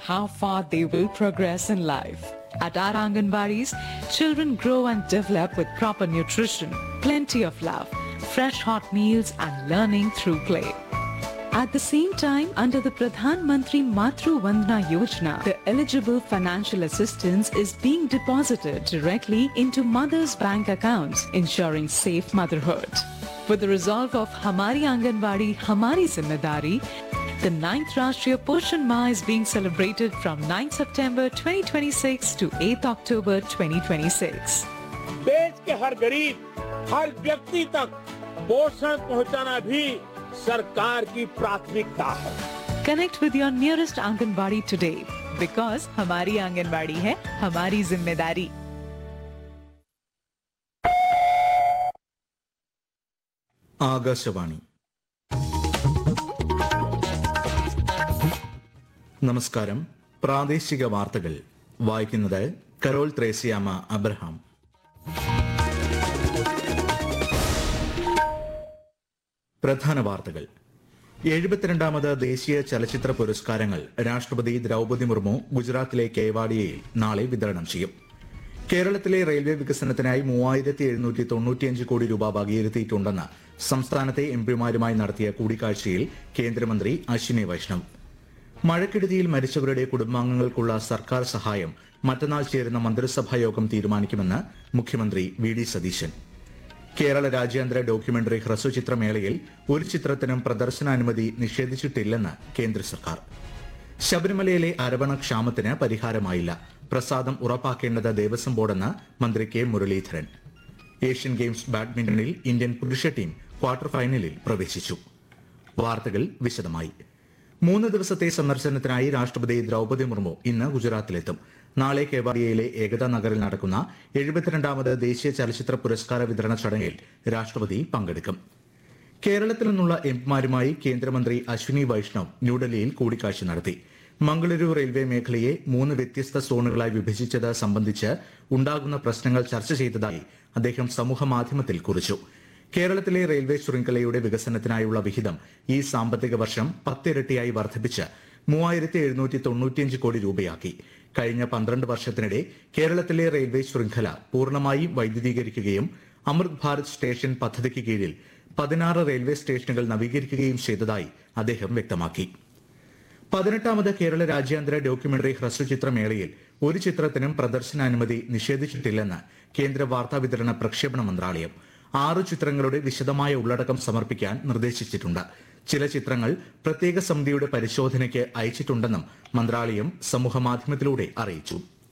how far they will progress in life. At our Anganwadis, children grow and develop with proper nutrition, plenty of love, fresh hot meals and learning through play. At the same time, under the Pradhan Mantri Matru Vandana Yojana, the eligible financial assistance is being deposited directly into mothers' bank accounts, ensuring safe motherhood. With the resolve of Hamari Anganwadi, Hamari Zimmedari, the 9th Rashtriya Poshan Ma is being celebrated from 9 September 2026 to 8 October 2026. देश के हर गरीब हर व्यक्ति तक पोषण पहुंचाना भी सरकार की प्राथमिकता है Connect with your nearest Anganwadi today because Hamari Anganwadi hai Hamari Zimmedari. Akashvani നമസ്കാരം പ്രാദേശിക വാർത്തകൾ വായിക്കുന്നത് കരോൾ ത്രേസ്യാമ അബ്രഹാം പ്രധാന വാർത്തകൾ എഴുപത്തിരണ്ടാമത് ദേശീയ ചലച്ചിത്ര പുരസ്കാരങ്ങൾ രാഷ്ട്രപതി ദ്രൗപദി മുർമു ഗുജറാത്തിലെ കേവാഡിയയിൽ നാളെ വിതരണം ചെയ്യും കേരളത്തിലെ റെയിൽവേ വികസനത്തിനായി മൂവായിരത്തി എഴുന്നൂറ്റി തൊണ്ണൂറ്റിയഞ്ച് കോടി രൂപ വകയിരുത്തിയിട്ടുണ്ടെന്ന് സംസ്ഥാനത്തെ എംപിമാരുമായി നടത്തിയ കൂടിക്കാഴ്ചയിൽ കേന്ദ്രമന്ത്രി അശ്വിനി വൈഷ്ണവ് മഴക്കെടുതിയിൽ മരിച്ചവരുടെ കുടുംബാംഗങ്ങൾക്കുള്ള സർക്കാർ സഹായം മറ്റന്നാൾ ചേരുന്ന മന്ത്രിസഭാ യോഗം തീരുമാനിക്കുമെന്ന് മുഖ്യമന്ത്രി വി ഡി സതീശൻ കേരള രാജ്യാന്തര ഡോക്യുമെന്ററി ഹ്രസ്വചിത്രമേളയിൽ ഒരു ചിത്രത്തിനും പ്രദർശനാനുമതി നിഷേധിച്ചിട്ടില്ലെന്ന് കേന്ദ്ര സർക്കാർ ശബരിമലയിലെ അരവണ ക്ഷാമത്തിന് പരിഹാരമായില്ല പ്രസാദം ഉറപ്പാക്കേണ്ടത് ദേവസ്വം ബോർഡെന്ന് മന്ത്രി കെ മുരളീധരൻ ഏഷ്യൻ ഗെയിംസ് ബാഡ്മിന്റണിൽ ഇന്ത്യൻ പുരുഷ ടീം ക്വാർട്ടർ ഫൈനലിൽ പ്രവേശിച്ചു വാർത്തകൾ വിശദമായി മൂന്ന് ദിവസത്തെ സന്ദർശനത്തിനായി രാഷ്ട്രപതി ദ്രൗപദി മുർമു ഇന്ന് ഗുജറാത്തിലെത്തും നാളെ കേവാഡിയയിലെ ഏകതാ നഗറിൽ നടക്കുന്ന എഴുപത്തിരണ്ടാമത് ദേശീയ ചലച്ചിത്ര പുരസ്കാര വിതരണ ചടങ്ങിൽ രാഷ്ട്രപതി പങ്കെടുക്കും കേരളത്തിൽ നിന്നുള്ള എംപിമാരുമായി കേന്ദ്രമന്ത്രി അശ്വിനി വൈഷ്ണവ് ന്യൂഡൽഹിയിൽ കൂടിക്കാഴ്ച നടത്തി മംഗളൂരു റെയിൽവേ മേഖലയെ മൂന്ന് വ്യത്യസ്ത സോണുകളായി വിഭജിച്ചത് സംബന്ധിച്ച് ഉണ്ടാകുന്ന പ്രശ്നങ്ങൾ ചർച്ച ചെയ്തതായി അദ്ദേഹം സമൂഹമാധ്യമത്തിൽ കുറിച്ചു കേരളത്തിലെ റെയിൽവേ ശൃംഖലയുടെ വികസനത്തിനായുള്ള വിഹിതം ഈ സാമ്പത്തിക വർഷം പത്തിരട്ടിയായി വർദ്ധിപ്പിച്ച് മൂവായിരത്തി എഴുന്നൂറ്റി തൊണ്ണൂറ്റിയഞ്ച് കോടി രൂപയാക്കി കഴിഞ്ഞ പന്ത്രണ്ട് വർഷത്തിനിടെ കേരളത്തിലെ റെയിൽവേ ശൃംഖല പൂർണ്ണമായും വൈദ്യുതീകരിക്കുകയും അമൃത് ഭാരത് സ്റ്റേഷൻ പദ്ധതിക്ക് കീഴിൽ പതിനാറ് റെയിൽവേ സ്റ്റേഷനുകൾ നവീകരിക്കുകയും ചെയ്തതായി അദ്ദേഹം വ്യക്തമാക്കി പതിനെട്ടാമത് കേരള രാജ്യാന്തര ഡോക്യുമെന്ററി ഹ്രസ്വചിത്രമേളയിൽ ഒരു ചിത്രത്തിനും പ്രദർശനാനുമതി നിഷേധിച്ചിട്ടില്ലെന്ന് കേന്ദ്ര വാർത്താവിതരണ പ്രക്ഷേപണ മന്ത്രാലയം ആറു ചിത്രങ്ങളുടെ വിശദമായ ഉള്ളടക്കം സമർപ്പിക്കാൻ നിർദ്ദേശിച്ചിട്ടുണ്ട് ചില ചിത്രങ്ങൾ പ്രത്യേക സമിതിയുടെ പരിശോധനയ്ക്ക് അയച്ചിട്ടുണ്ടെന്നും മന്ത്രാലയം സമൂഹമാധ്യമത്തിലൂടെ അറിയിച്ചു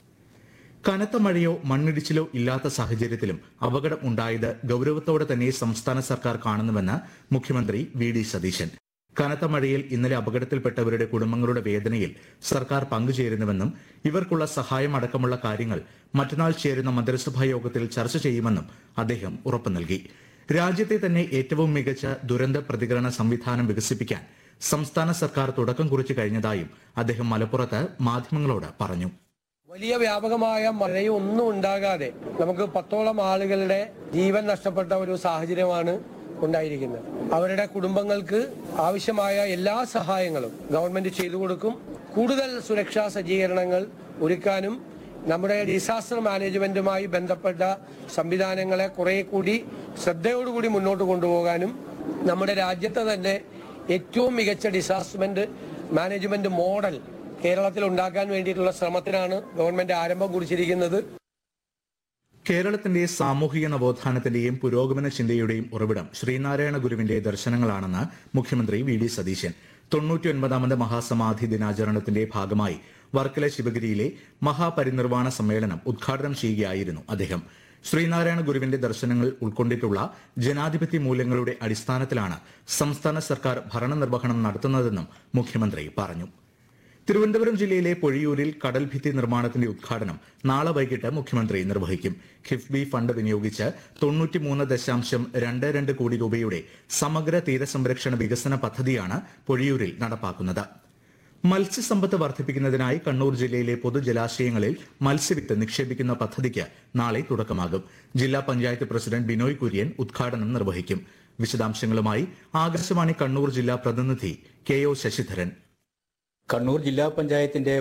കനത്ത മഴയോ മണ്ണിടിച്ചിലോ ഇല്ലാത്ത സാഹചര്യത്തിലും അപകടം ഉണ്ടായത് ഗൌരവത്തോടെ തന്നെ സംസ്ഥാന സർക്കാർ കാണുന്നുവെന്ന് മുഖ്യമന്ത്രി വി ഡി സതീശൻ കനത്ത മഴയിൽ ഇന്നലെ അപകടത്തിൽപ്പെട്ടവരുടെ കുടുംബങ്ങളുടെ വേദനയിൽ സർക്കാർ പങ്കുചേരുന്നുവെന്നും ഇവർക്കുള്ള സഹായം അടക്കമുള്ള കാര്യങ്ങൾ മറ്റന്നാൾ ചേരുന്ന മന്ത്രിസഭാ യോഗത്തിൽ ചർച്ച ചെയ്യുമെന്നും അദ്ദേഹം ഉറപ്പു നൽകി രാജ്യത്തെ തന്നെ ഏറ്റവും മികച്ച ദുരന്ത പ്രതികരണ സംവിധാനം വികസിപ്പിക്കാൻ സംസ്ഥാന സർക്കാർ തുടക്കം കുറിച്ചു കഴിഞ്ഞതായും അദ്ദേഹം മലപ്പുറത്ത് മാധ്യമങ്ങളോട് പറഞ്ഞു വലിയ വ്യാപകമായ മഴയും ഒന്നും ഉണ്ടാകാതെ നമുക്ക് പത്തോളം ആളുകളുടെ ജീവൻ നഷ്ടപ്പെട്ട ഒരു സാഹചര്യമാണ് ഉണ്ടായിരിക്കുന്നത് അവരുടെ കുടുംബങ്ങൾക്ക് ആവശ്യമായ എല്ലാ സഹായങ്ങളും ഗവൺമെന്റ് ചെയ്തു കൊടുക്കും കൂടുതൽ സുരക്ഷാ സജ്ജീകരണങ്ങൾ ഒരുക്കാനും നമ്മുടെ ഡിസാസ്റ്റർ മാനേജ്മെന്റുമായി ബന്ധപ്പെട്ട സംവിധാനങ്ങളെ കുറെ കൂടി ശ്രദ്ധയോടുകൂടി മുന്നോട്ട് കൊണ്ടുപോകാനും നമ്മുടെ രാജ്യത്തെ തന്നെ ഏറ്റവും മികച്ച ഡിസാസ്റ്റർമെന്റ് മാനേജ്മെന്റ് മോഡൽ കേരളത്തിൽ ഉണ്ടാക്കാൻ വേണ്ടിയിട്ടുള്ള ശ്രമത്തിനാണ് ഗവൺമെന്റ് ആരംഭം കുറിച്ചിരിക്കുന്നത് കേരളത്തിന്റെ സാമൂഹിക നവോത്ഥാനത്തിന്റെയും പുരോഗമന ചിന്തയുടെയും ഉറവിടം ശ്രീനാരായണ ഗുരുവിന്റെ ദർശനങ്ങളാണെന്ന് മുഖ്യമന്ത്രി വി ഡി സതീശൻ തൊണ്ണൂറ്റിയൊൻപതാമത് മഹാസമാധി ദിനാചരണത്തിന്റെ ഭാഗമായി വർക്കല ശിവഗിരിയിലെ മഹാപരിനിർവാണ സമ്മേളനം ഉദ്ഘാടനം ചെയ്യുകയായിരുന്നു അദ്ദേഹം ശ്രീനാരായണ ഗുരുവിന്റെ ദർശനങ്ങൾ ഉൾക്കൊണ്ടിട്ടുള്ള ജനാധിപത്യ മൂല്യങ്ങളുടെ അടിസ്ഥാനത്തിലാണ് സംസ്ഥാന സർക്കാർ ഭരണനിർവഹണം നടത്തുന്നതെന്നും മുഖ്യമന്ത്രി പറഞ്ഞു തിരുവനന്തപുരം ജില്ലയിലെ പൊഴിയൂരിൽ കടൽ ഭിത്തി നിർമ്മാണത്തിന്റെ ഉദ്ഘാടനം നാളെ വൈകിട്ട് മുഖ്യമന്ത്രി നിർവഹിക്കും കിഫ്ബി ഫണ്ട് വിനിയോഗിച്ച് തൊണ്ണൂറ്റിമൂന്ന് ദശാംശം രണ്ട് രണ്ട് കോടി രൂപയുടെ സമഗ്ര തീരസംരക്ഷണ വികസന പദ്ധതിയാണ് പൊഴിയൂരിൽ നടപ്പാക്കുന്നത് മത്സ്യസമ്പത്ത് വർദ്ധിപ്പിക്കുന്നതിനായി കണ്ണൂർ ജില്ലയിലെ പൊതുജലാശയങ്ങളിൽ മത്സ്യവിത്ത് നിക്ഷേപിക്കുന്ന പദ്ധതിക്ക് നാളെ തുടക്കമാകും ജില്ലാ പഞ്ചായത്ത് പ്രസിഡന്റ് ബിനോയ് കുര്യൻ ഉദ്ഘാടനം നിർവഹിക്കും വിശദാംശങ്ങളുമായി ആകാശവാണി കണ്ണൂർ ജില്ലാ പ്രതിനിധി കെ ഒ ശശിധരൻ കണ്ണൂർ ജില്ലാ പഞ്ചായത്തിന്റെ